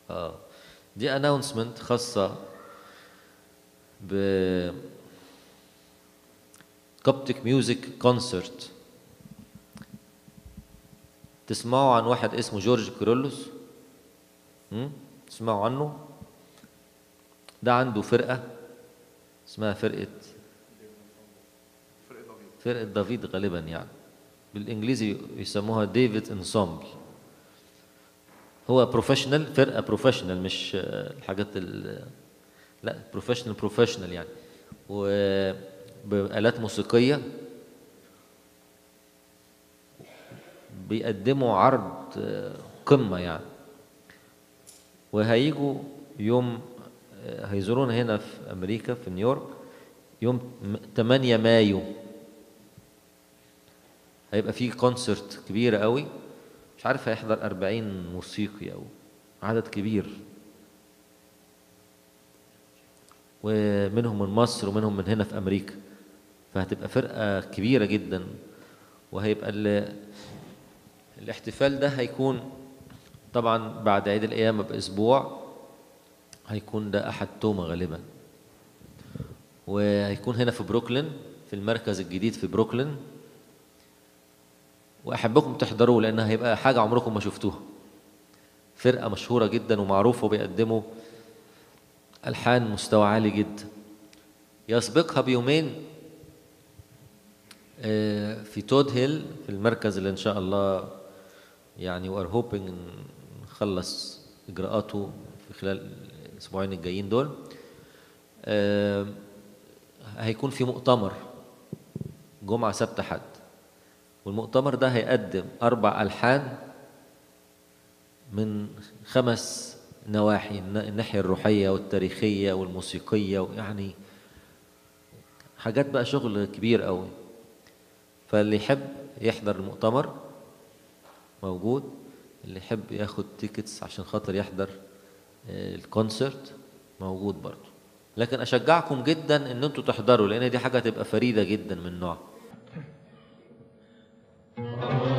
اه دي اناونسمنت خاصة ب كوبتك ميوزك كونسرت تسمعوا عن واحد اسمه جورج كيرلس هم؟ تسمعوا عنه ده عنده فرقة اسمها فرقة فرقة دافيد غالبا يعني بالانجليزي يسموها ديفيد انسامبل هو بروفيشنال فرقة بروفيشنال مش آه، الحاجات ال لا بروفيشنال بروفيشنال يعني وبآلات موسيقية بيقدموا عرض آه، قمة يعني وهيجوا يوم آه، هيزورونا هنا في أمريكا في نيويورك يوم م- 8 مايو هيبقى فيه كونسرت كبيرة قوي مش عارف هيحضر 40 موسيقي أو عدد كبير ومنهم من مصر ومنهم من هنا في أمريكا فهتبقى فرقة كبيرة جدا وهيبقى ال- الاحتفال ده هيكون طبعا بعد عيد القيامة بأسبوع هيكون ده أحد توما غالبا وهيكون هنا في بروكلين في المركز الجديد في بروكلين واحبكم تحضروه لان هيبقى حاجه عمركم ما شفتوها فرقه مشهوره جدا ومعروفه وبيقدموا الحان مستوى عالي جدا يسبقها بيومين آه، في تود هيل في المركز اللي ان شاء الله يعني وار هوبينج نخلص اجراءاته في خلال الاسبوعين الجايين دول آه، هيكون في مؤتمر جمعه سبت حد والمؤتمر ده هيقدم أربع ألحان من خمس نواحي الن- الناحية الروحية والتاريخية والموسيقية ويعني حاجات بقى شغل كبير قوي فاللي يحب يحضر المؤتمر موجود اللي يحب ياخد تيكتس عشان خاطر يحضر آه، الكونسرت موجود برضه لكن اشجعكم جدا ان انتوا تحضروا لان دي حاجه تبقى فريده جدا من نوعها